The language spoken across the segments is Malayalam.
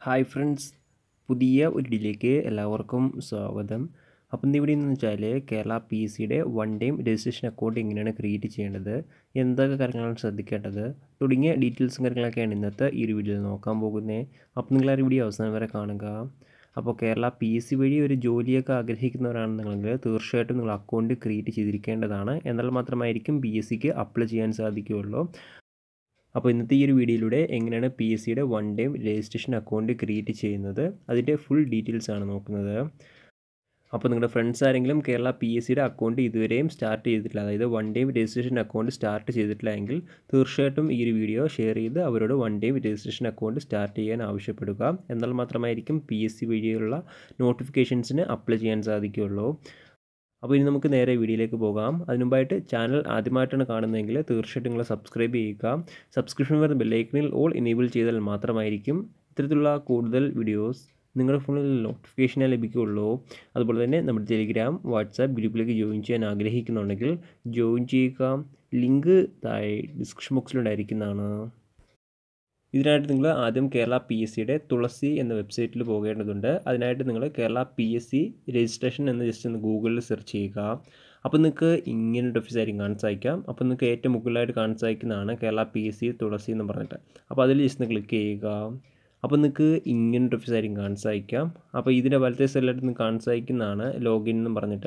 ഹായ് ഫ്രണ്ട്സ് പുതിയ ഒരു ഇതിലേക്ക് എല്ലാവർക്കും സ്വാഗതം അപ്പം ഇന്ന് ഇവിടെ എന്ന് വെച്ചാൽ കേരള പി എസ് സിയുടെ വൺ ടൈം രജിസ്ട്രേഷൻ അക്കൗണ്ട് എങ്ങനെയാണ് ക്രിയേറ്റ് ചെയ്യേണ്ടത് എന്തൊക്കെ കാര്യങ്ങളാണ് ശ്രദ്ധിക്കേണ്ടത് തുടങ്ങിയ ഡീറ്റെയിൽസും കാര്യങ്ങളൊക്കെയാണ് ഇന്നത്തെ ഈ ഒരു വീഡിയോയിൽ നോക്കാൻ പോകുന്നത് അപ്പം നിങ്ങൾ ആ ഒരു വീഡിയോ അവസാനം വരെ കാണുക അപ്പോൾ കേരള പി എസ് സി വഴി ഒരു ജോലിയൊക്കെ ആഗ്രഹിക്കുന്നവരാണെന്നുണ്ടെങ്കിൽ തീർച്ചയായിട്ടും നിങ്ങൾ അക്കൗണ്ട് ക്രിയേറ്റ് ചെയ്തിരിക്കേണ്ടതാണ് എന്നാൽ മാത്രമായിരിക്കും പി എസ് സിക്ക് അപ്ലൈ ചെയ്യാൻ സാധിക്കുകയുള്ളൂ അപ്പോൾ ഇന്നത്തെ ഈ ഒരു വീഡിയോയിലൂടെ എങ്ങനെയാണ് പി എസ് സിയുടെ one time registration account create ചെയ്യുന്നത് അതിൻ്റെ ഫുൾ ഡീറ്റെയിൽസ് ആണ് നോക്കുന്നത് അപ്പോൾ നിങ്ങളുടെ ഫ്രണ്ട്സ് ആരെങ്കിലും കേരള പി എസ് സിയുടെ അക്കൗണ്ട് ഇതുവരെയും സ്റ്റാർട്ട് ചെയ്തിട്ടില്ല അതായത് one time registration account start ചെയ്തിട്ടില്ല എങ്കിൽ തീർച്ചയായിട്ടും ഈ ഒരു വീഡിയോ ഷെയർ ചെയ്ത് അവരോട് one time registration account start ചെയ്യാൻ ആവശ്യപ്പെടുക എന്നാൽ മാത്രമായിരിക്കും പി എസ് സി വഴിയുള്ള നോട്ടിഫിക്കേഷൻസിന് അപ്ലൈ ചെയ്യാൻ സാധിക്കുകയുള്ളൂ അപ്പോൾ ഇനി നമുക്ക് നേരെ വീഡിയോയിലേക്ക് പോകാം അതിനുമുമ്പായിട്ട് ചാനൽ ആദ്യമായിട്ടാണ് കാണുന്നതെങ്കിൽ തീർച്ചയായിട്ടും നിങ്ങൾ സബ്സ്ക്രൈബ് ചെയ്യുക സബ്സ്ക്രിപ്ഷൻ വരുന്ന ബെല്ലൈക്കണിൽ ഓൾ എനേബിൾ ചെയ്താൽ മാത്രമായിരിക്കും ഇത്തരത്തിലുള്ള കൂടുതൽ വീഡിയോസ് നിങ്ങളുടെ ഫോണിൽ നോട്ടിഫിക്കേഷനായി ലഭിക്കുകയുള്ളൂ അതുപോലെ തന്നെ നമ്മുടെ ടെലിഗ്രാം വാട്സാപ്പ് ഗ്രൂപ്പിലേക്ക് ജോയിൻ ചെയ്യാൻ ആഗ്രഹിക്കുന്നുണ്ടെങ്കിൽ ജോയിൻ ചെയ്യുക ലിങ്ക് താഴെ ഡിസ്ക്രിപ്ഷൻ ബോക്സിലുണ്ടായിരിക്കുന്നതാണ് ഇതിനായിട്ട് നിങ്ങൾ ആദ്യം കേരള പി എസ് സിയുടെ തുളസി എന്ന വെബ്സൈറ്റിൽ പോകേണ്ടതുണ്ട് അതിനായിട്ട് നിങ്ങൾ Kerala P S C registration എന്ന് ജസ്റ്റ് ഒന്ന് ഗൂഗിളിൽ സെർച്ച് ചെയ്യുക അപ്പോൾ നിങ്ങൾക്ക് ഇങ്ങനെ ഒരു ഓഫീസ് ആയിരിക്കും കാണാൻ സാധിക്കാം അപ്പോൾ നിങ്ങൾക്ക് ഏറ്റവും മുകളിലായിട്ട് കാണാൻ സാധിക്കുന്നതാണ് Kerala P S C Thulasi എന്ന് പറഞ്ഞിട്ട് അപ്പോൾ അതിൽ ജസ്റ്റ് ഒന്ന് ക്ലിക്ക് ചെയ്യുക അപ്പോൾ നിങ്ങൾക്ക് ഇങ്ങനെ ഒരു ഓഫീസ് ആയിരിക്കും കാണാൻ സാധിക്കാം അപ്പോൾ ഇതിൻ്റെ വലത്തെ സൈഡിലായിട്ട് നിങ്ങൾക്ക് കാണാൻ സാധിക്കുന്നതാണ് ലോഗിൻ എന്ന് പറഞ്ഞിട്ട്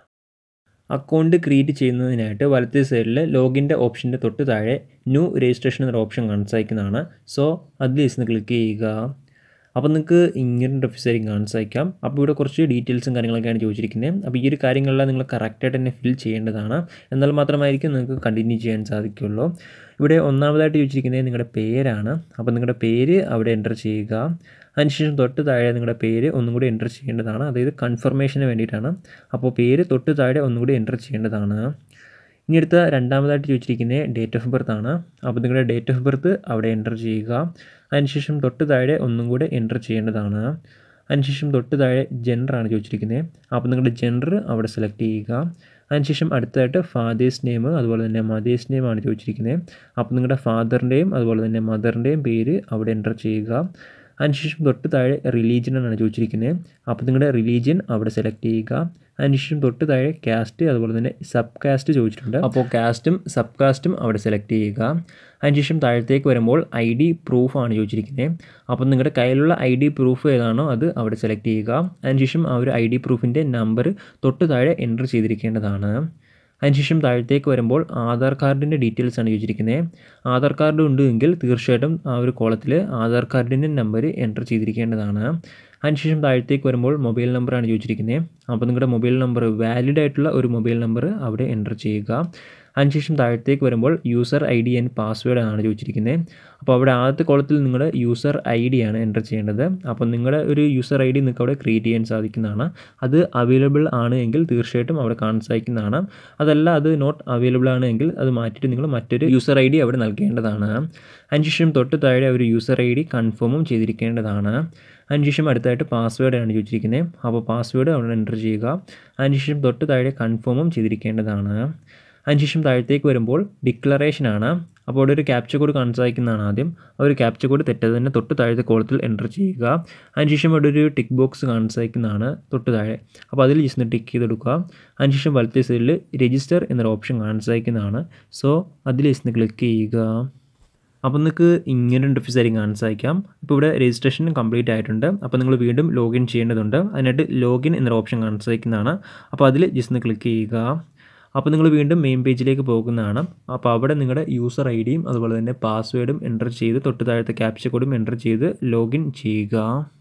അക്കൗണ്ട് ക്രിയേറ്റ് ചെയ്യുന്നതിനായിട്ട് വലത്തെ സൈഡിൽ ലോഗിൻ്റെ ഓപ്ഷൻ്റെ തൊട്ട് താഴെ ന്യൂ രജിസ്ട്രേഷൻ എന്നൊരു ഓപ്ഷൻ കാണാൻ സാധിക്കുന്നതാണ് സോ അതിൽ ജസ്റ്റ് ക്ലിക്ക് ചെയ്യുക അപ്പോൾ നിങ്ങൾക്ക് ഇങ്ങനെ ഒരു ഓഫീസ് ആയിരിക്കും കാണാൻ സാധിക്കാം അപ്പോൾ ഇവിടെ കുറച്ച് ഡീറ്റെയിൽസും കാര്യങ്ങളൊക്കെയാണ് ചോദിച്ചിരിക്കുന്നത് അപ്പോൾ ഈ ഒരു കാര്യങ്ങളെല്ലാം നിങ്ങൾ കറക്റ്റായിട്ട് തന്നെ ഫിൽ ചെയ്യേണ്ടതാണ് എന്നാൽ മാത്രമായിരിക്കും നിങ്ങൾക്ക് കണ്ടിന്യൂ ചെയ്യാൻ സാധിക്കുള്ളൂ ഇവിടെ ഒന്നാമതായിട്ട് ചോദിച്ചിരിക്കുന്നത് നിങ്ങളുടെ പേരാണ് അപ്പോൾ നിങ്ങളുടെ പേര് അവിടെ എൻ്റർ ചെയ്യുക അതിനുശേഷം തൊട്ട് താഴെ നിങ്ങളുടെ പേര് ഒന്നും കൂടി എൻ്റർ ചെയ്യേണ്ടതാണ് അതായത് കൺഫർമേഷന് വേണ്ടിയിട്ടാണ് അപ്പോൾ പേര് തൊട്ട് താഴെ ഒന്നും കൂടി എൻ്റർ ചെയ്യേണ്ടതാണ് ഇനി അടുത്ത രണ്ടാമതായിട്ട് ചോദിച്ചിരിക്കുന്നത് ഡേറ്റ് ഓഫ് ബർത്ത് ആണ് അപ്പോൾ നിങ്ങളുടെ ഡേറ്റ് ഓഫ് ബർത്ത് അവിടെ എൻ്റർ ചെയ്യുക അതിനുശേഷം തൊട്ട് താഴെ ഒന്നും കൂടെ എൻ്റർ ചെയ്യേണ്ടതാണ് അതിനുശേഷം തൊട്ട് താഴെ ജെൻഡറാണ് ചോദിച്ചിരിക്കുന്നത് അപ്പോൾ നിങ്ങളുടെ ജെൻഡർ അവിടെ സെലക്ട് ചെയ്യുക അതിനുശേഷം അടുത്തതായിട്ട് ഫാദേഴ്സ് നെയിം അതുപോലെ തന്നെ മദേഴ്സ് നെയിം ആണ് ചോദിച്ചിരിക്കുന്നത് അപ്പോൾ നിങ്ങളുടെ ഫാദറിൻ്റെയും അതുപോലെ തന്നെ മദറിൻ്റെയും പേര് അവിടെ എൻ്റർ ചെയ്യുക അതിനുശേഷം തൊട്ട് താഴെ റിലീജിയൻ ആണ് ചോദിച്ചിരിക്കുന്നത് അപ്പോൾ നിങ്ങളുടെ റിലീജിയൻ അവിടെ സെലക്ട് ചെയ്യുക അതിനുശേഷം തൊട്ട് താഴെ കാസ്റ്റ് അതുപോലെ തന്നെ സബ് കാസ്റ്റ് ചോദിച്ചിട്ടുണ്ട് അപ്പോൾ കാസ്റ്റും സബ് കാസ്റ്റും അവിടെ സെലക്ട് ചെയ്യുക അതിനുശേഷം താഴത്തേക്ക് വരുമ്പോൾ ഐ ഡി പ്രൂഫാണ് ചോദിച്ചിരിക്കുന്നത് അപ്പോൾ നിങ്ങളുടെ കയ്യിലുള്ള ഐ ഡി പ്രൂഫ് ഏതാണോ അത് അവിടെ സെലക്ട് ചെയ്യുക അതിനുശേഷം ആ ഒരു ഐ ഡി പ്രൂഫിൻ്റെ നമ്പർ തൊട്ട് താഴെ എൻ്റർ ചെയ്തിരിക്കേണ്ടതാണ് അതിനുശേഷം താഴത്തേക്ക് വരുമ്പോൾ ആധാർ കാർഡിൻ്റെ ഡീറ്റെയിൽസ് ആണ് ചോദിച്ചിരിക്കുന്നത് ആധാർ കാർഡ് ഉണ്ട് എങ്കിൽ തീർച്ചയായിട്ടും ആ ഒരു കോളത്തിൽ ആധാർ കാർഡിൻ്റെ നമ്പർ എൻ്റർ ചെയ്തിരിക്കേണ്ടതാണ് അതിനുശേഷം താഴത്തേക്ക് വരുമ്പോൾ മൊബൈൽ നമ്പറാണ് ചോദിച്ചിരിക്കുന്നത് അപ്പോൾ നിങ്ങളുടെ മൊബൈൽ നമ്പർ വാലിഡ് ആയിട്ടുള്ള ഒരു മൊബൈൽ നമ്പർ അവിടെ എൻ്റർ ചെയ്യുക അതിനുശേഷം താഴത്തേക്ക് വരുമ്പോൾ user I D and password ആണ് ചോദിച്ചിരിക്കുന്നത് അപ്പോൾ അവിടെ ആദ്യത്തെ കോളത്തിൽ നിങ്ങളുടെ യൂസർ ഐ ഡി ആണ് എൻ്റർ ചെയ്യേണ്ടത് അപ്പോൾ നിങ്ങളുടെ ഒരു യൂസർ ഐ ഡി നിങ്ങൾക്ക് അവിടെ ക്രിയേറ്റ് ചെയ്യാൻ സാധിക്കുന്നതാണ് അത് അവൈലബിൾ ആണ് എങ്കിൽ തീർച്ചയായിട്ടും അവിടെ കാണാൻ സാധിക്കുന്നതാണ് അതല്ല അത് നോട്ട് അവൈലബിൾ ആണ് എങ്കിൽ അത് മാറ്റിയിട്ട് നിങ്ങൾ മറ്റൊരു യൂസർ ഐ ഡി അവിടെ നൽകേണ്ടതാണ് അതിനുശേഷം തൊട്ട് താഴെ ഒരു യൂസർ ഐ ഡി കൺഫേമും ചെയ്തിരിക്കേണ്ടതാണ് അതിനുശേഷം അടുത്തായിട്ട് പാസ്വേഡാണ് ചോദിച്ചിരിക്കുന്നത് അപ്പോൾ പാസ്വേഡ് അവിടെ എൻ്റർ ചെയ്യുക അതിനുശേഷം തൊട്ട് താഴെ കൺഫേമും ചെയ്തിരിക്കേണ്ടതാണ് അതിനുശേഷം താഴത്തേക്ക് വരുമ്പോൾ ഡിക്ലറേഷനാണ് അപ്പോൾ അവിടെ ഒരു ക്യാപ്ചർ കോഡ് കാണാൻ സാധിക്കുന്നതാണ് ആദ്യം ആ ഒരു ക്യാപ്ചർ കോഡ് തെറ്റാതെ തന്നെ തൊട്ട് താഴത്തെ കോളത്തിൽ എൻ്റർ ചെയ്യുക അതിനുശേഷം അവിടെ ഒരു ടിക്ക് ബോക്സ് കാണാൻ സാധിക്കുന്നതാണ് തൊട്ട് താഴെ അപ്പോൾ അതിൽ ജസ്റ്റ് ടിക്ക് ചെയ്തെടുക്കുക അതിനുശേഷം വലത്തെ സൈഡിൽ രജിസ്റ്റർ എന്നൊരു ഓപ്ഷൻ കാണാൻ സാധിക്കുന്നതാണ് സോ അതിൽ ജസ്റ്റ് ക്ലിക്ക് ചെയ്യുക അപ്പോൾ നിങ്ങൾക്ക് ഇങ്ങനെ ഒരു ഓഫീസ് ആയിരിക്കും കാണാൻ സാധിക്കാം ഇപ്പോൾ ഇവിടെ രജിസ്ട്രേഷൻ കംപ്ലീറ്റ് ആയിട്ടുണ്ട് അപ്പോൾ നിങ്ങൾ വീണ്ടും ലോഗിൻ ചെയ്യേണ്ടതുണ്ട് അതിനായിട്ട് ലോഗിൻ എന്നൊരു ഓപ്ഷൻ കാണാൻ സാധിക്കുന്നതാണ് അപ്പോൾ അതിൽ ജസ്റ്റ് ഒന്ന് ക്ലിക്ക് ചെയ്യുക അപ്പോൾ നിങ്ങൾ വീണ്ടും മെയിൻ പേജിലേക്ക് പോകുന്നതാണ് അപ്പോൾ അവിടെ നിങ്ങളുടെ യൂസർ ഐ ഡിയും അതുപോലെ തന്നെ പാസ്വേഡും എൻ്റർ ചെയ്ത് തൊട്ട് താഴത്തെ ക്യാപ്ചർ കോഡും എൻ്റർ ചെയ്ത് ലോഗിൻ ചെയ്യുക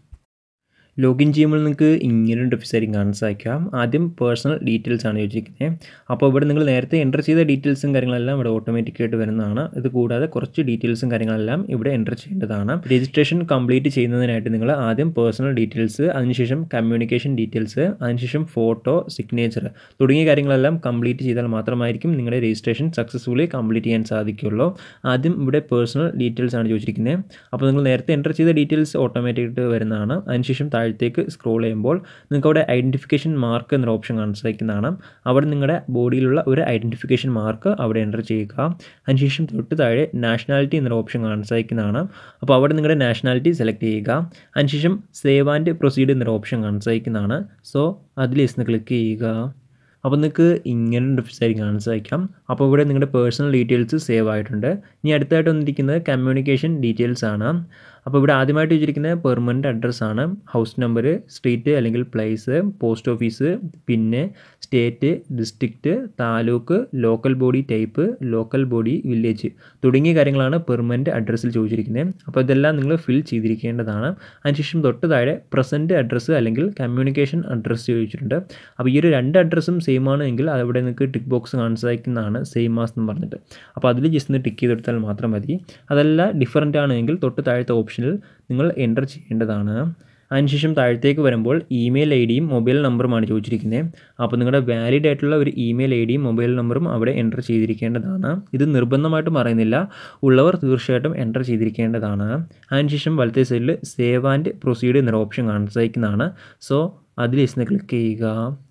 ലോഗിൻ ചെയ്യുമ്പോൾ നിങ്ങൾക്ക് ഇങ്ങനെ ഒരു ഓഫീസായിരിക്കും കാണാൻ സാധിക്കാം ആദ്യം പേഴ്സണൽ ഡീറ്റെയിൽസ് ആണ് ചോദിച്ചിരിക്കുന്നത് അപ്പോൾ ഇവിടെ നിങ്ങൾ നേരത്തെ എൻ്റർ ചെയ്ത ഡീറ്റെയിൽസും കാര്യങ്ങളെല്ലാം ഇവിടെ ഓട്ടോമാറ്റിക്കായിട്ട് വരുന്നതാണ് ഇത് കൂടാതെ കുറച്ച് ഡീറ്റെയിൽസും കാര്യങ്ങളെല്ലാം ഇവിടെ എൻ്റർ ചെയ്യേണ്ടതാണ് രജിസ്ട്രേഷൻ കംപ്ലീറ്റ് ചെയ്യുന്നതിനായിട്ട് നിങ്ങൾ ആദ്യം പേഴ്സണൽ ഡീറ്റെയിൽസ് അതിനുശേഷം കമ്മ്യൂണിക്കേഷൻ ഡീറ്റെയിൽസ് അതിനുശേഷം ഫോട്ടോ സിഗ്നേച്ചർ തുടങ്ങിയ കാര്യങ്ങളെല്ലാം കംപ്ലീറ്റ് ചെയ്താൽ മാത്രമായിരിക്കും നിങ്ങളുടെ രജിസ്ട്രേഷൻ സക്സസ്ഫുള്ളി കംപ്ലീറ്റ് ചെയ്യാൻ സാധിക്കുള്ളൂ ആദ്യം ഇവിടെ പേഴ്സണൽ ഡീറ്റെയിൽസ് ആണ് ചോദിച്ചിരിക്കുന്നത് അപ്പോൾ നിങ്ങൾ നേരത്തെ എൻ്റർ ചെയ്ത ഡീറ്റെയിൽസ് ഓട്ടോമാറ്റിക്കായിട്ട് വരുന്നതാണ് അതിനുശേഷം താഴെ താഴത്തേക്ക് സ്ക്രോൾ ചെയ്യുമ്പോൾ നിങ്ങൾക്ക് അവിടെ ഐഡൻറ്റിഫിക്കേഷൻ മാർക്ക് എന്നൊരു ഓപ്ഷൻ കാണാൻ സാധിക്കുന്നതാണ് അവിടെ നിങ്ങളുടെ ബോഡിയിലുള്ള ഒരു ഐഡൻറ്റിഫിക്കേഷൻ മാർക്ക് അവിടെ എൻ്റർ ചെയ്യുക അതിനുശേഷം തൊട്ട് താഴെ നാഷണാലിറ്റി എന്നൊരു ഓപ്ഷൻ കാണാൻ സാധിക്കുന്നതാണ് അപ്പോൾ അവിടെ നിങ്ങളുടെ നാഷണാലിറ്റി സെലക്ട് ചെയ്യുക അതിനുശേഷം സേവ് ആൻഡ് പ്രൊസീഡ് എന്നൊരു ഓപ്ഷൻ കാണാൻ സാധിക്കുന്നതാണ് സോ അതിൽ ഇന്ന് ക്ലിക്ക് ചെയ്യുക അപ്പോൾ നിങ്ങൾക്ക് ഇങ്ങനെ ഒരു വെബ്സൈറ്റ് കാണാൻ സാധിക്കാം അപ്പോൾ ഇവിടെ നിങ്ങളുടെ പേഴ്സണൽ ഡീറ്റെയിൽസ് സേവ് ആയിട്ടുണ്ട് ഇനി അടുത്തായിട്ട് വന്നിരിക്കുന്നത് കമ്മ്യൂണിക്കേഷൻ ഡീറ്റെയിൽസ് ആണ് അപ്പോൾ ഇവിടെ ആദ്യമായിട്ട് വെച്ചിരിക്കുന്നത് പെർമനൻറ്റ് അഡ്രസ്സ് ആണ് ഹൗസ് നമ്പർ സ്ട്രീറ്റ് അല്ലെങ്കിൽ പ്ലേസ് പോസ്റ്റ് ഓഫീസ് പിന്നെ state district taluk local body type local body village തുടങ്ങിയ കാര്യങ്ങളാണ് പെർമനൻറ്റ് അഡ്രസ്സിൽ ചോദിച്ചിരിക്കുന്നത് അപ്പോൾ ഇതെല്ലാം നിങ്ങൾ ഫിൽ ചെയ്തിരിക്കേണ്ടതാണ് അതിനുശേഷം തൊട്ട് താഴെ പ്രസൻറ്റ് അഡ്രസ്സ് അല്ലെങ്കിൽ കമ്മ്യൂണിക്കേഷൻ അഡ്രസ്സ് ചോദിച്ചിട്ടുണ്ട് അപ്പോൾ ഈ ഒരു രണ്ട് അഡ്രസ്സും സെയിം ആണ് എങ്കിൽ അവിടെ നിങ്ങൾക്ക് ടിക്ക് ബോക്സ് കാണാൻ സാധിക്കുന്നതാണ് സെയിം മാസ് എന്ന് പറഞ്ഞിട്ട് അപ്പോൾ അതിൽ ജസ്റ്റ് ഒന്ന് ടിക്ക് ചെയ്തെടുത്താൽ മാത്രം മതി അതല്ല ഡിഫറൻ്റ് ആണെങ്കിൽ തൊട്ട് താഴത്തെ ഓപ്ഷനിൽ നിങ്ങൾ എൻ്റർ ചെയ്യേണ്ടതാണ് അതിനുശേഷം താഴത്തേക്ക് വരുമ്പോൾ ഇമെയിൽ ഐ ഡിയും മൊബൈൽ നമ്പറുമാണ് ചോദിച്ചിരിക്കുന്നത് അപ്പോൾ നിങ്ങളുടെ വാലിഡ് ആയിട്ടുള്ള ഒരു ഇമെയിൽ ഐ ഡിയും മൊബൈൽ നമ്പറും അവിടെ എൻ്റർ ചെയ്തിരിക്കേണ്ടതാണ് ഇത് നിർബന്ധമായിട്ടും പറയുന്നില്ല ഉള്ളവർ തീർച്ചയായിട്ടും എൻ്റർ ചെയ്തിരിക്കേണ്ടതാണ് അതിനുശേഷം വലത്തെ സൈഡിൽ സേവ് ആൻഡ് പ്രൊസീഡ് എന്നൊരു ഓപ്ഷൻ കാണാൻ സാധിക്കുന്നതാണ് സോ അതിൽ ഇന്ന് ക്ലിക്ക് ചെയ്യുക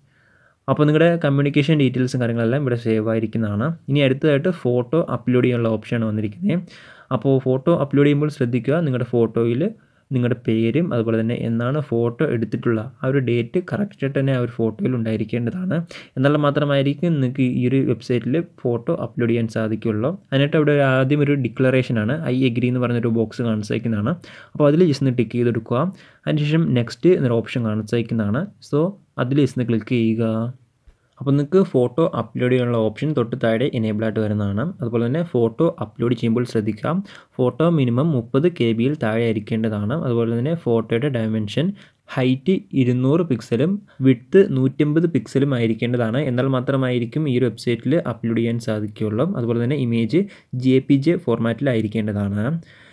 അപ്പോൾ നിങ്ങളുടെ കമ്മ്യൂണിക്കേഷൻ ഡീറ്റെയിൽസും കാര്യങ്ങളെല്ലാം ഇവിടെ സേവ് ആയിരിക്കുന്നതാണ് ഇനി അടുത്തതായിട്ട് ഫോട്ടോ അപ്ലോഡ് ചെയ്യാനുള്ള ഓപ്ഷനാണ് വന്നിരിക്കുന്നത് അപ്പോൾ ഫോട്ടോ അപ്ലോഡ് ചെയ്യുമ്പോൾ ശ്രദ്ധിക്കുക നിങ്ങളുടെ ഫോട്ടോയിൽ നിങ്ങളുടെ പേരും അതുപോലെ തന്നെ എന്നാണ് ഫോട്ടോ എടുത്തിട്ടുള്ള ആ ഒരു ഡേറ്റ് കറക്റ്റായിട്ട് തന്നെ ആ ഒരു ഫോട്ടോയിൽ ഉണ്ടായിരിക്കേണ്ടതാണ് എന്നാൽ മാത്രമായിരിക്കും നിങ്ങൾക്ക് ഈ ഒരു വെബ്സൈറ്റിൽ ഫോട്ടോ അപ്ലോഡ് ചെയ്യാൻ സാധിക്കുള്ളൂ അതിനായിട്ട് അവിടെ ആദ്യം ഒരു ഡിക്ലറേഷനാണ് ഐ എഗ്രി എന്ന് പറഞ്ഞൊരു ബോക്സ് കാണാൻ സാധിക്കുന്നതാണ് അപ്പോൾ അതിൽ ജസ്റ്റ് ടിക്ക് ചെയ്തെടുക്കുക അതിനുശേഷം നെക്സ്റ്റ് എന്നൊരു ഓപ്ഷൻ കാണാൻ സാധിക്കുന്നതാണ് സോ അതിൽ ജസ്റ്റ് ക്ലിക്ക് ചെയ്യുക അപ്പോൾ നിങ്ങൾക്ക് ഫോട്ടോ അപ്ലോഡ് ചെയ്യാനുള്ള ഓപ്ഷൻ തൊട്ട് താഴെ എനേബിൾ ആയിട്ട് വരുന്നതാണ് അതുപോലെ തന്നെ ഫോട്ടോ അപ്ലോഡ് ചെയ്യുമ്പോൾ ശ്രദ്ധിക്കാം ഫോട്ടോ മിനിമം മുപ്പത് കെ ബിയിൽ താഴെ ആയിരിക്കേണ്ടതാണ് അതുപോലെ തന്നെ ഫോട്ടോയുടെ ഡയമെൻഷൻ ഹൈറ്റ് ഇരുന്നൂറ് പിക്സലും വിഡ്ത്ത് നൂറ്റമ്പത് പിക്സലും ആയിരിക്കേണ്ടതാണ് എന്നാൽ മാത്രമായിരിക്കും ഈ ഒരു വെബ്സൈറ്റിൽ അപ്ലോഡ് ചെയ്യാൻ സാധിക്കുകയുള്ളൂ അതുപോലെ തന്നെ ഇമേജ് ജെ പി ജെ ഫോർമാറ്റിലായിരിക്കേണ്ടതാണ്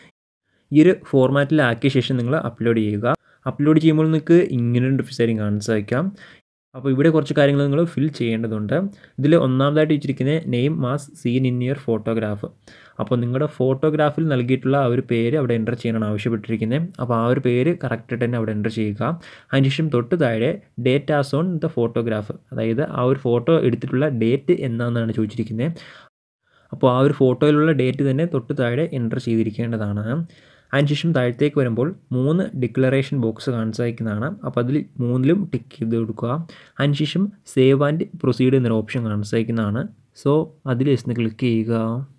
ഈ ഒരു ഫോർമാറ്റിലാക്കിയ ശേഷം നിങ്ങൾ അപ്ലോഡ് ചെയ്യുക അപ്ലോഡ് ചെയ്യുമ്പോൾ നിങ്ങൾക്ക് ഇങ്ങനെ ഒരു വെബ്സൈറ്റ് കാണാൻ സാധിക്കാം അപ്പോൾ ഇവിടെ കുറച്ച് കാര്യങ്ങൾ നിങ്ങൾ ഫിൽ ചെയ്യേണ്ടതുണ്ട് ഇതിൽ ഒന്നാമതായിട്ട് വെച്ചിരിക്കുന്നത് name mass seen in year photograph അപ്പോൾ നിങ്ങളുടെ ഫോട്ടോഗ്രാഫിൽ നൽകിയിട്ടുള്ള ആ ഒരു പേര് അവിടെ എൻ്റർ ചെയ്യാനാണ് ആവശ്യപ്പെട്ടിരിക്കുന്നത് അപ്പോൾ ആ ഒരു പേര് കറക്റ്റായിട്ട് തന്നെ അവിടെ എൻ്റർ ചെയ്യുക അതിനുശേഷം തൊട്ട് താഴെ date as on the photograph അതായത് ആ ഒരു ഫോട്ടോ എടുത്തിട്ടുള്ള ഡേറ്റ് എന്നാണെന്നാണ് ചോദിച്ചിരിക്കുന്നത് അപ്പോൾ ആ ഒരു ഫോട്ടോയിലുള്ള ഡേറ്റ് തന്നെ തൊട്ട് താഴെ എൻ്റർ ചെയ്തിരിക്കേണ്ടതാണ് അതിനുശേഷം താഴത്തേക്ക് വരുമ്പോൾ മൂന്ന് ഡിക്ലറേഷൻ ബോക്സ് കാണാൻ സാധിക്കുന്നതാണ് അപ്പോൾ അതിൽ മൂന്നിലും ടിക്ക് ചെയ്ത് കൊടുക്കുക അതിനുശേഷം സേവ് ആൻഡ് പ്രൊസീഡ് എന്നൊരു ഓപ്ഷൻ കാണാൻ സാധിക്കുന്നതാണ് സോ അതിൽ ജസ്റ്റ് ക്ലിക്ക് ചെയ്യുക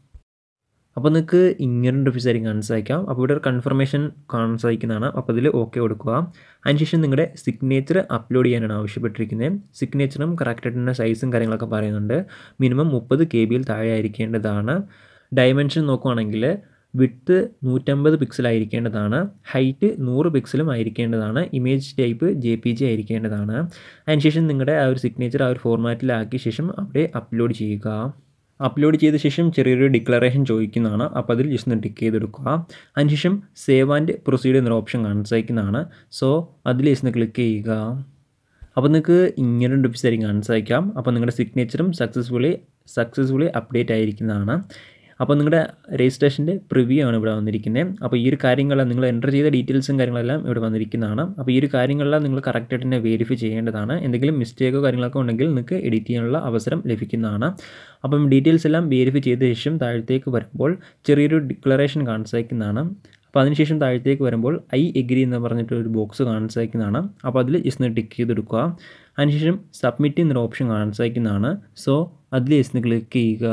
അപ്പോൾ നിങ്ങൾക്ക് ഇങ്ങനെ ഒരു ഓഫീസായിരിക്കും കാണാൻ സാധിക്കാം അപ്പോൾ ഇവിടെ ഒരു കൺഫർമേഷൻ കാണാൻ സാധിക്കുന്നതാണ് അപ്പോൾ അതിൽ ഓക്കെ കൊടുക്കുക അതിനുശേഷം നിങ്ങളുടെ സിഗ്നേച്ചർ അപ്ലോഡ് ചെയ്യാനാണ് ആവശ്യപ്പെട്ടിരിക്കുന്നത് സിഗ്നേച്ചറും കറക്റ്റായിട്ട് തന്നെ സൈസും കാര്യങ്ങളൊക്കെ പറയുന്നുണ്ട് മിനിമം മുപ്പത് കെ ബിയിൽ താഴെ ആയിരിക്കേണ്ടതാണ് ഡയമെൻഷൻ നോക്കുവാണെങ്കിൽ വിഡ്ത്ത് നൂറ്റമ്പത് പിക്സൽ ആയിരിക്കേണ്ടതാണ് ഹൈറ്റ് നൂറ് പിക്സലും ആയിരിക്കേണ്ടതാണ് image type J P G ആയിരിക്കേണ്ടതാണ് അതിനുശേഷം നിങ്ങളുടെ ആ ഒരു സിഗ്നേച്ചർ ആ ഒരു ഫോർമാറ്റിലാക്കിയ ശേഷം അവിടെ അപ്ലോഡ് ചെയ്യുക അപ്ലോഡ് ചെയ്ത ശേഷം ചെറിയൊരു ഡിക്ലറേഷൻ ചോദിക്കുന്നതാണ് അപ്പോൾ അതിൽ ജസ്റ്റ് ഒന്ന് ടിക്ക് ചെയ്തെടുക്കുക അതിനുശേഷം സേവ് ആൻഡ് പ്രൊസീഡ് എന്നൊരു ഓപ്ഷൻ കാണാൻ സാധിക്കുന്നതാണ് സോ അതിൽ ജസ്റ്റ് ഒന്ന് ക്ലിക്ക് ചെയ്യുക അപ്പോൾ നിങ്ങൾക്ക് ഇങ്ങനെ ഒരു വെബ്സൈറ്റ് കാണാൻ സാധിക്കാം അപ്പോൾ നിങ്ങളുടെ സിഗ്നേച്ചറും സക്സസ്ഫുള്ളി സക്സസ്ഫുള്ളി അപ്ഡേറ്റ് ആയിരിക്കുന്നതാണ് അപ്പോൾ നിങ്ങളുടെ രജിസ്ട്രേഷൻ്റെ പ്രിവ്യൂ ആണ് ഇവിടെ വന്നിരിക്കുന്നത് അപ്പോൾ ഈ ഒരു കാര്യങ്ങളെല്ലാം നിങ്ങൾ എൻ്റർ ചെയ്ത ഡീറ്റെയിൽസും കാര്യങ്ങളെല്ലാം ഇവിടെ വന്നിരിക്കുന്നതാണ് അപ്പോൾ ഈ ഒരു കാര്യങ്ങളെല്ലാം നിങ്ങൾ കറക്റ്റായിട്ട് തന്നെ വെരിഫൈ ചെയ്യേണ്ടതാണ് എന്തെങ്കിലും മിസ്റ്റേക്കോ കാര്യങ്ങളൊക്കെ ഉണ്ടെങ്കിൽ നിങ്ങൾക്ക് എഡിറ്റ് ചെയ്യാനുള്ള അവസരം ലഭിക്കുന്നതാണ് അപ്പം ഡീറ്റെയിൽസ് എല്ലാം വെരിഫൈ ചെയ്ത ശേഷം താഴത്തേക്ക് വരുമ്പോൾ ചെറിയൊരു ഡിക്ലറേഷൻ കാണാൻ സാധിക്കുന്നതാണ് അപ്പോൾ അതിനുശേഷം താഴത്തേക്ക് വരുമ്പോൾ ഐ എഗ്രി എന്ന് പറഞ്ഞിട്ട് ഒരു ബോക്സ് കാണാൻ സാധിക്കുന്നതാണ് അപ്പോൾ അതിൽ ജസ്റ്റ് ടിക്ക് ചെയ്തെടുക്കുക അതിനുശേഷം സബ്മിറ്റ് എന്നൊരു ഓപ്ഷൻ കാണാൻ സാധിക്കുന്നതാണ് സോ അതിൽ ജസ്റ്റ് ക്ലിക്ക് ചെയ്യുക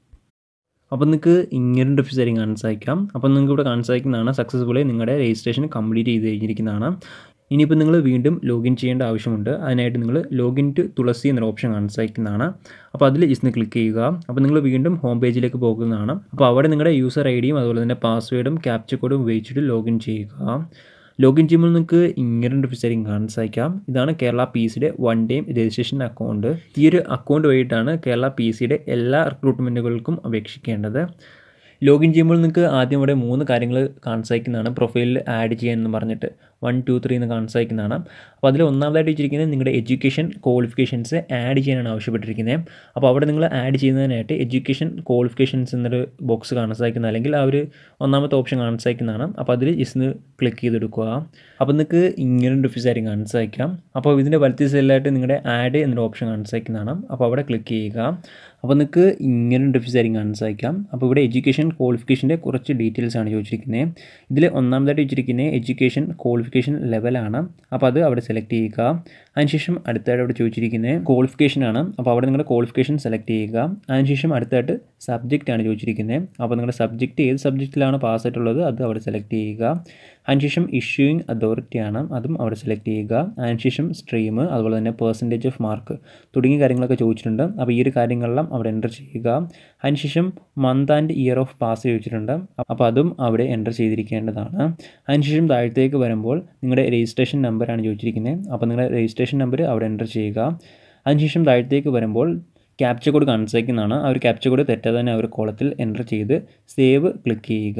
അപ്പോൾ നിങ്ങൾക്ക് ഇങ്ങനെ ഒരു വെബ്സൈറ്റ് കാണാൻ സാധിക്കാം അപ്പോൾ നിങ്ങൾക്ക് ഇവിടെ കാണാൻ സാധിക്കുന്നതാണ് സക്സസ്ഫുള്ളി നിങ്ങളുടെ രജിസ്ട്രേഷൻ കംപ്ലീറ്റ് ചെയ്ത് കഴിഞ്ഞിരിക്കുന്നതാണ് ഇനിയിപ്പോൾ നിങ്ങൾ വീണ്ടും ലോഗിൻ ചെയ്യേണ്ട ആവശ്യമുണ്ട് അതിനായിട്ട് നിങ്ങൾ ലോഗിൻ ടു തുളസി എന്നൊരു ഓപ്ഷൻ കാണാൻ സാധിക്കുന്നതാണ് അപ്പോൾ അതിൽ ജസ്റ്റ് ക്ലിക്ക് ചെയ്യുക അപ്പോൾ നിങ്ങൾ വീണ്ടും ഹോം പേജിലേക്ക് പോകുന്നതാണ് അപ്പോൾ അവിടെ നിങ്ങളുടെ യൂസർ ഐ ഡിയും അതുപോലെ തന്നെ പാസ്വേഡും ക്യാപ്ചർ കോഡും ഉപയോഗിച്ചിട്ട് ലോഗിൻ ചെയ്യുക ലോഗിൻ ചെയ്യുമ്പോൾ നിങ്ങൾക്ക് ഇങ്ങനെ ഒരു വെബ്സൈറ്റ് കാണാൻ സാധിക്കാം ഇതാണ് കേരള പി സിയുടെ വൺ ടൈം രജിസ്ട്രേഷൻ അക്കൗണ്ട് ഈ ഒരു അക്കൗണ്ട് വഴിയിട്ടാണ് കേരള പി സിയുടെ എല്ലാ റിക്രൂട്ട്മെൻറ്റുകൾക്കും അപേക്ഷിക്കേണ്ടത് ലോഗിൻ ചെയ്യുമ്പോൾ നിങ്ങൾക്ക് ആദ്യം ഇവിടെ മൂന്ന് കാര്യങ്ങൾ കാണാൻ സാധിക്കുന്നതാണ് പ്രൊഫൈലിൽ ആഡ് ചെയ്യാൻ എന്ന് പറഞ്ഞിട്ട് വൺ ടു ത്രീ എന്ന് കാണാൻ സാധിക്കുന്നതാണ് അപ്പോൾ അതിൽ ഒന്നാമതായിട്ട് വെച്ചിരിക്കുന്നത് നിങ്ങളുടെ എഡ്യൂക്കേഷൻ ക്വാളിഫിക്കേഷൻസ് ആഡ് ചെയ്യാനാണ് ആവശ്യപ്പെട്ടിരിക്കുന്നത് അപ്പോൾ അവിടെ നിങ്ങൾ ആഡ് ചെയ്യുന്നതിനായിട്ട് എഡ്യൂക്കേഷൻ ക്വാളിഫിക്കേഷൻസ് എന്നൊരു ബോക്സ് കാണാൻ സാധിക്കുന്നത് അല്ലെങ്കിൽ ആ ഒരു ഒന്നാമത്തെ ഓപ്ഷൻ കാണാൻ സാധിക്കുന്നതാണ് അപ്പോൾ അതിൽ ജസ്റ്റ് ക്ലിക്ക് ചെയ്തെടുക്കുക അപ്പോൾ നിങ്ങൾക്ക് ഇങ്ങനെ ഡിഫീസ് ആയിരിക്കും കാണാൻ സാധിക്കാം അപ്പോൾ ഇതിൻ്റെ വലത്തെ സൈഡിലായിട്ട് നിങ്ങളുടെ ആഡ് എന്നൊരു ഓപ്ഷൻ കാണാൻ സാധിക്കുന്നതാണ് അപ്പോൾ അവിടെ ക്ലിക്ക് ചെയ്യുക അപ്പോൾ നിങ്ങൾക്ക് ഇങ്ങനെ ഡിഫീസ് ആയിരിക്കും കാണാൻ സാധിക്കാം അപ്പോൾ ഇവിടെ എഡ്യൂക്കേഷൻ ക്വാളിഫിക്കേഷൻ്റെ കുറച്ച് ഡീറ്റെയിൽസ് ആണ് ചോദിച്ചിരിക്കുന്നത് ഇതിൽ ഒന്നാമതായിട്ട് വെച്ചിരിക്കുന്നത് എഡ്യൂക്കേഷൻ ക്വാളിഫിക്കേഷൻ ലെവലാണ് അപ്പോൾ അത് അവിടെ സെലക്ട് ചെയ്യുക അതിനുശേഷം അടുത്തായിട്ട് അവിടെ ചോദിച്ചിരിക്കുന്നത് ക്വാളിഫിക്കേഷൻ ആണ് അപ്പോൾ അവിടെ നിങ്ങളുടെ ക്വാളിഫിക്കേഷൻ സെലക്ട് ചെയ്യുക അതിനുശേഷം അടുത്തായിട്ട് സബ്ജക്റ്റ് ആണ് ചോദിച്ചിരിക്കുന്നത് അപ്പോൾ നിങ്ങളുടെ സബ്ജക്റ്റ് ഏത് സബ്ജക്റ്റിലാണ് പാസ് ആയിട്ടുള്ളത് അത് അവിടെ സെലക്ട് ചെയ്യുക അതിനുശേഷം ഇഷ്യൂയിങ് അതോറിറ്റി ആണ് അതും അവിടെ സെലക്ട് ചെയ്യുക അതിനുശേഷം സ്ട്രീം അതുപോലെ തന്നെ പെർസെൻറ്റേജ് ഓഫ് മാർക്ക് തുടങ്ങിയ കാര്യങ്ങളൊക്കെ ചോദിച്ചിട്ടുണ്ട് അപ്പോൾ ഈ ഒരു കാര്യങ്ങളെല്ലാം അവിടെ എൻ്റർ ചെയ്യുക അതിനുശേഷം month and year of pass ചോദിച്ചിട്ടുണ്ട് അപ്പോൾ അതും അവിടെ എൻ്റർ ചെയ്തിരിക്കേണ്ടതാണ് അതിനുശേഷം താഴത്തേക്ക് വരുമ്പോൾ നിങ്ങളുടെ രജിസ്ട്രേഷൻ നമ്പറാണ് ചോദിച്ചിരിക്കുന്നത് അപ്പോൾ നിങ്ങളുടെ രജിസ്ട്രേഷൻ നമ്പർ അവിടെ എൻ്റർ ചെയ്യുക അതിനുശേഷം താഴത്തേക്ക് വരുമ്പോൾ ക്യാപ്ച കോഡ് കാണിച്ചേക്കുന്നതാണ് ആ ഒരു ക്യാപ്ച കോഡ് തെറ്റാതെ തന്നെ ആ ഒരു കോളത്തിൽ എൻ്റർ ചെയ്ത് സേവ് ക്ലിക്ക് ചെയ്യുക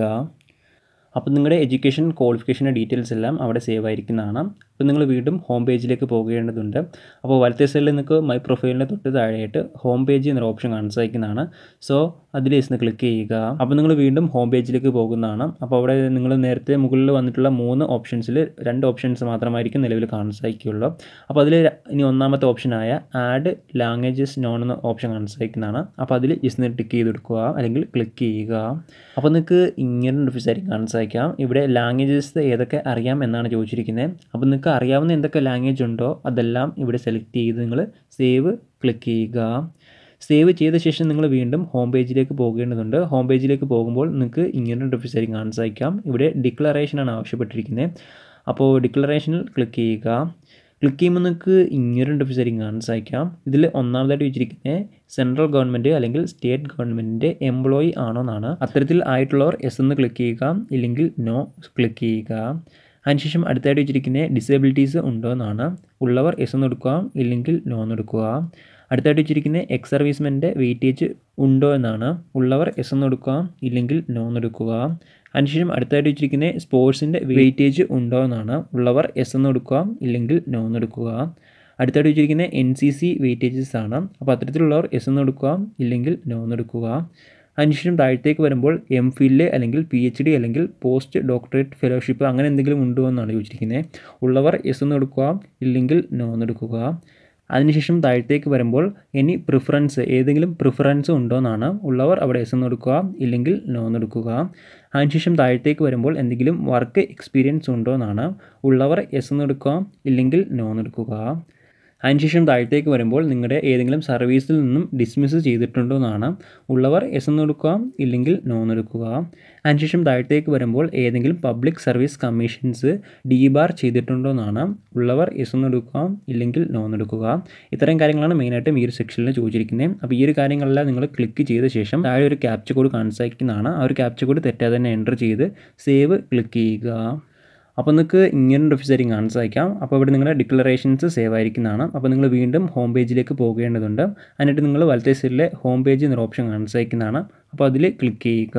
അപ്പോൾ നിങ്ങളുടെ എഡ്യൂക്കേഷൻ ക്വാളിഫിക്കേഷൻ്റെ ഡീറ്റെയിൽസ് എല്ലാം അവിടെ സേവ് ആയിരിക്കുന്നതാണ് അപ്പോൾ നിങ്ങൾ വീണ്ടും ഹോം പേജിലേക്ക് പോകേണ്ടതുണ്ട് അപ്പോൾ വലത്തെ സൈഡിൽ നിങ്ങൾക്ക് മൈ പ്രൊഫൈലിൻ്റെ തൊട്ട് താഴെയായിട്ട് ഹോം പേജ് എന്നൊരു ഓപ്ഷൻ കാണിച്ചു സാധിക്കുന്നതാണ് സോ അതിൽ നിന്ന് ക്ലിക്ക് ചെയ്യുക അപ്പോൾ നിങ്ങൾ വീണ്ടും ഹോം പേജിലേക്ക് പോകുന്നതാണ് അപ്പോൾ അവിടെ നിങ്ങൾ നേരത്തെ മുകളിൽ വന്നിട്ടുള്ള മൂന്ന് ഓപ്ഷൻസിൽ രണ്ട് ഓപ്ഷൻസ് മാത്രമായിരിക്കും നിലവിൽ കാണാൻ സാധിക്കുകയുള്ളൂ അപ്പോൾ അതിൽ ഇനി ഒന്നാമത്തെ ഓപ്ഷനായ ആഡ് ലാംഗ്വേജസ് നോൺ എന്ന ഓപ്ഷൻ കാണാൻ സാധിക്കുന്നതാണ് അപ്പോൾ അതിൽ ജസ്റ്റ് ടിക്ക് ചെയ്തെടുക്കുക അല്ലെങ്കിൽ ക്ലിക്ക് ചെയ്യുക അപ്പോൾ നിങ്ങൾക്ക് ഇങ്ങനെ ഡിഫീസ് ആയിരിക്കും കാണാൻ സാധിക്കാം ഇവിടെ ലാംഗ്വേജസ് ഏതൊക്കെ അറിയാം എന്നാണ് ചോദിച്ചിരിക്കുന്നത് അപ്പോൾ നിങ്ങൾക്ക് അറിയാവുന്ന എന്തൊക്കെ ലാംഗ്വേജ് ഉണ്ടോ അതെല്ലാം ഇവിടെ സെലക്ട് ചെയ്ത് നിങ്ങൾ സേവ് ക്ലിക്ക് ചെയ്യുക സേവ് ചെയ്ത ശേഷം നിങ്ങൾ വീണ്ടും ഹോം പേജിലേക്ക് പോകേണ്ടതുണ്ട് ഹോം പേജിലേക്ക് പോകുമ്പോൾ നിങ്ങൾക്ക് ഇങ്ങനെ ഡിഫീസ് ആയിരിക്കും കാണാൻ സാധിക്കാം ഇവിടെ ഡിക്ലറേഷനാണ് ആവശ്യപ്പെട്ടിരിക്കുന്നത് അപ്പോൾ ഡിക്ലറേഷനിൽ ക്ലിക്ക് ചെയ്യുക ക്ലിക്ക് ചെയ്യുമ്പോൾ നിങ്ങൾക്ക് ഇങ്ങനെ ഡിഫീസ് ആയിരിക്കും കാണാൻ സാധിക്കാം ഇതിൽ ഒന്നാമതായിട്ട് വെച്ചിരിക്കുന്നത് സെൻട്രൽ ഗവൺമെൻറ് അല്ലെങ്കിൽ സ്റ്റേറ്റ് ഗവൺമെൻറ്റിൻ്റെ എംപ്ലോയി ആണോ എന്നാണ് അത്തരത്തിൽ ആയിട്ടുള്ളവർ എസ് എന്ന് ക്ലിക്ക് ചെയ്യുക ഇല്ലെങ്കിൽ നോ ക്ലിക്ക് ചെയ്യുക അതിനുശേഷം അടുത്തായിട്ട് വെച്ചിരിക്കുന്നത് ഡിസേബിലിറ്റീസ് ഉണ്ടോ എന്നാണ് ഉള്ളവർ എസ് എന്ന് എടുക്കുക ഇല്ലെങ്കിൽ നോ എന്ന് എടുക്കുക അടുത്തായിട്ട് വെച്ചിരിക്കുന്നത് എക്സ് സർവീസ്മെൻ്റെ വെയിറ്റേജ് ഉണ്ടോ എന്നാണ് ഉള്ളവർ എസ് എന്ന് എടുക്കുക ഇല്ലെങ്കിൽ നോ എന്ന് എടുക്കുക അതിനുശേഷം അടുത്തായിട്ട് വെച്ചിരിക്കുന്നത് സ്പോർട്സിൻ്റെ വെയിറ്റേജ് ഉണ്ടോ എന്നാണ് ഉള്ളവർ എസ് എന്ന് എടുക്കുക ഇല്ലെങ്കിൽ നോ എന്ന് എടുക്കുക അടുത്തായിട്ട് വെച്ചിരിക്കുന്നത് എൻ സി സി വെയിറ്റേജസ് ആണ് അപ്പോൾ അത്തരത്തിലുള്ളവർ എസ് എന്ന് എടുക്കുക ഇല്ലെങ്കിൽ നോ എന്ന് എടുക്കുക അതിനുശേഷം താഴത്തേക്ക് വരുമ്പോൾ എം ഫില്ല് അല്ലെങ്കിൽ പി എച്ച് ഡി അല്ലെങ്കിൽ പോസ്റ്റ് ഡോക്ടറേറ്റ് ഫെലോഷിപ്പ് അങ്ങനെ എന്തെങ്കിലും ഉണ്ടോ എന്നാണ് ചോദിച്ചിരിക്കുന്നത് ഉള്ളവർ എസ് എന്ന് എടുക്കുക ഇല്ലെങ്കിൽ നോ എന്ന് എടുക്കുക അതിനുശേഷം താഴത്തേക്ക് വരുമ്പോൾ ഇനി പ്രിഫറൻസ് ഏതെങ്കിലും പ്രിഫറൻസ് ഉണ്ടോ എന്നാണ് ഉള്ളവർ അവിടെ എസ് എന്ന് എടുക്കുക ഇല്ലെങ്കിൽ നോ എന്ന് എടുക്കുക അതിനുശേഷം താഴത്തേക്ക് വരുമ്പോൾ എന്തെങ്കിലും വർക്ക് എക്സ്പീരിയൻസ് ഉണ്ടോ എന്നാണ് ഉള്ളവർ എസ് എന്ന് എടുക്കുക ഇല്ലെങ്കിൽ നോ എന്ന് എടുക്കുക അതിനുശേഷം താഴത്തേക്ക് വരുമ്പോൾ നിങ്ങളുടെ ഏതെങ്കിലും സർവീസിൽ നിന്നും ഡിസ്മിസ് ചെയ്തിട്ടുണ്ടോ എന്നാണ് ഉള്ളവർ എസ് എന്ന് എടുക്കുക ഇല്ലെങ്കിൽ നോ എന്ന് എടുക്കുക അതിനുശേഷം താഴത്തേക്ക് വരുമ്പോൾ ഏതെങ്കിലും public service commissions debar ചെയ്തിട്ടുണ്ടോ എന്നാണ് ഉള്ളവർ എസ് എന്ന് എടുക്കുക ഇല്ലെങ്കിൽ നോ എന്ന് എടുക്കുക ഇത്തരം കാര്യങ്ങളാണ് മെയിനായിട്ടും ഈ ഒരു സെക്ഷനിൽ ചോദിച്ചിരിക്കുന്നത് അപ്പോൾ ഈ ഒരു കാര്യങ്ങളെല്ലാം നിങ്ങൾ ക്ലിക്ക് ചെയ്ത ശേഷം താഴെ ഒരു ക്യാപ്ച കോഡ് കാണിച്ചിരിക്കുന്നതാണ് ആ ഒരു ക്യാപ്ച കോഡ് തെറ്റാതെ തന്നെ എൻ്റർ ചെയ്ത് സേവ് ക്ലിക്ക് ചെയ്യുക അപ്പോൾ നിങ്ങൾക്ക് ഇങ്ങനെ ഒരു ഓഫീസായിരിക്കും കാണാൻ സാധിക്കാം അപ്പോൾ ഇവിടെ നിങ്ങളുടെ ഡിക്ലറേഷൻസ് സേവ് ആയിരിക്കുന്നതാണ് അപ്പോൾ നിങ്ങൾ വീണ്ടും ഹോം പേജിലേക്ക് പോകേണ്ടതുണ്ട് എന്നിട്ട് നിങ്ങൾ വലത്തെ സൈഡിലെ ഹോം പേജ് എന്നൊരു ഓപ്ഷൻ കാണാൻ സാധിക്കുന്നതാണ് അപ്പോൾ അതിൽ ക്ലിക്ക് ചെയ്യുക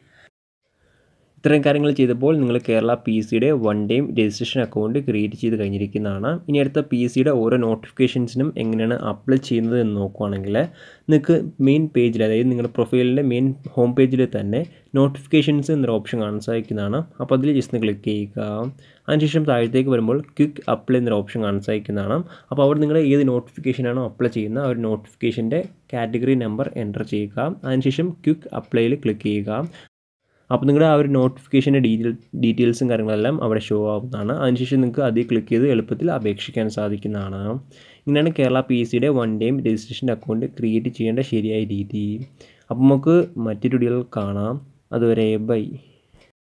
ഇത്രയും കാര്യങ്ങൾ ചെയ്തപ്പോൾ നിങ്ങൾ കേരള പി സിയുടെ one time registration account create ചെയ്ത് കഴിഞ്ഞിരിക്കുന്നതാണ് ഇനി അടുത്ത പി സിയുടെ ഓരോ നോട്ടിഫിക്കേഷൻസിനും എങ്ങനെയാണ് അപ്ലൈ ചെയ്യുന്നത് എന്ന് നോക്കുവാണെങ്കിൽ നിങ്ങൾക്ക് മെയിൻ പേജിൽ അതായത് നിങ്ങളുടെ പ്രൊഫൈലിൻ്റെ മെയിൻ ഹോം പേജിൽ തന്നെ നോട്ടിഫിക്കേഷൻസ് എന്നൊരു ഓപ്ഷൻ കാണാൻ സാധിക്കുന്നതാണ് അപ്പോൾ അതിൽ ജസ്റ്റ് ക്ലിക്ക് ചെയ്യുക അതിനുശേഷം താഴത്തേക്ക് വരുമ്പോൾ ക്വിക്ക് അപ്ലൈ എന്നൊരു ഓപ്ഷൻ കാണാൻ സാധിക്കുന്നതാണ് അപ്പോൾ അവിടെ നിങ്ങൾ ഏത് നോട്ടിഫിക്കേഷനാണോ അപ്ലൈ ചെയ്യുന്ന ആ ഒരു നോട്ടിഫിക്കേഷൻ്റെ കാറ്റഗറി നമ്പർ എൻ്റർ ചെയ്യുക അതിനുശേഷം ക്വിക്ക് അപ്ലൈയിൽ ക്ലിക്ക് ചെയ്യുക അപ്പോൾ നിങ്ങളുടെ ആ ഒരു നോട്ടിഫിക്കേഷൻ്റെ ഡീറ്റെയിൽ ഡീറ്റെയിൽസും കാര്യങ്ങളെല്ലാം അവിടെ ഷോ ആവുന്നതാണ് അതിനുശേഷം നിങ്ങൾക്ക് അതിൽ ക്ലിക്ക് ചെയ്ത് എളുപ്പത്തിൽ അപേക്ഷിക്കാൻ സാധിക്കുന്നതാണ് ഇങ്ങനെയാണ് കേരള പി എസ് സിയുടെ one time registration account create ചെയ്യേണ്ട ശരിയായ രീതി അപ്പോൾ നമുക്ക് മറ്റൊരു വീഡിയോയിൽ കാണാം അതുവരെ ബൈ